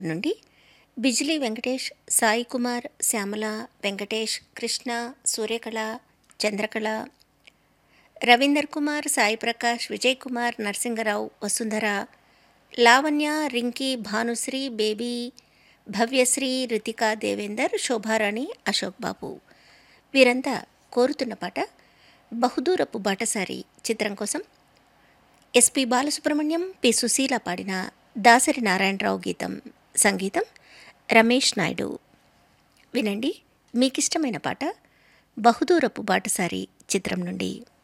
నుండి బిజిలీ వెంకటేష్ సాయి కుమార్ శ్యామల వెంకటేష్ కృష్ణ సూర్యకళ చంద్రకళ రవీందర్ కుమార్ సాయి ప్రకాష్ విజయ్ కుమార్ నరసింగరావు వసుంధర లావణ్య రింకీ భానుశ్రీ బేబీ భవ్యశ్రీ రితికా దేవేందర్ శోభారాణి అశోక్ బాబు వీరంతా కోరుతున్న పాట బహుదూరపు బాటసారి చిత్రం కోసం ఎస్పి బాలసుబ్రహ్మణ్యం పి సుశీల పాడిన దాసరి నారాయణరావు గీతం సంగీతం రమేష్ నాయుడు వినండి మీకిష్టమైన పాట బహుదూరపు బాటసారి చిత్రం నుండి